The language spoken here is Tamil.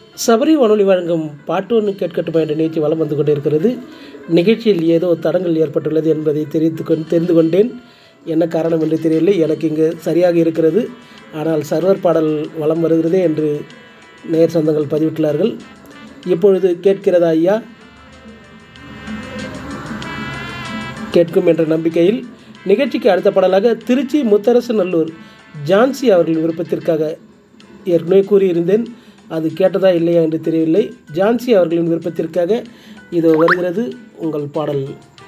சபரி வானொலி வழங்கும் பாட்டு ஒன்று கேட்கட்டுமா என்ற நிகழ்ச்சி வலம் வந்து கொண்டிருக்கிறது நிகழ்ச்சியில் ஏதோ தடங்கள் ஏற்பட்டுள்ளது என்பதை தெரிவித்து கொண்டு தெரிந்து கொண்டேன் என்ன காரணம் என்று தெரியவில்லை எனக்கு இங்கு சரியாக இருக்கிறது ஆனால் சர்வர் பாடல் வலம் வருகிறதே என்று நேர் சொந்தங்கள் பதிவிட்டுள்ளார்கள் இப்பொழுது கேட்கிறதா ஐயா கேட்கும் என்ற நம்பிக்கையில் நிகழ்ச்சிக்கு அடுத்த பாடலாக திருச்சி முத்தரசு நல்லூர் ஜான்சி அவர்களின் விருப்பத்திற்காக ஏற்கனவே கூறியிருந்தேன் அது கேட்டதா இல்லையா என்று தெரியவில்லை ஜான்சி அவர்களின் விருப்பத்திற்காக இது வருகிறது உங்கள் பாடல்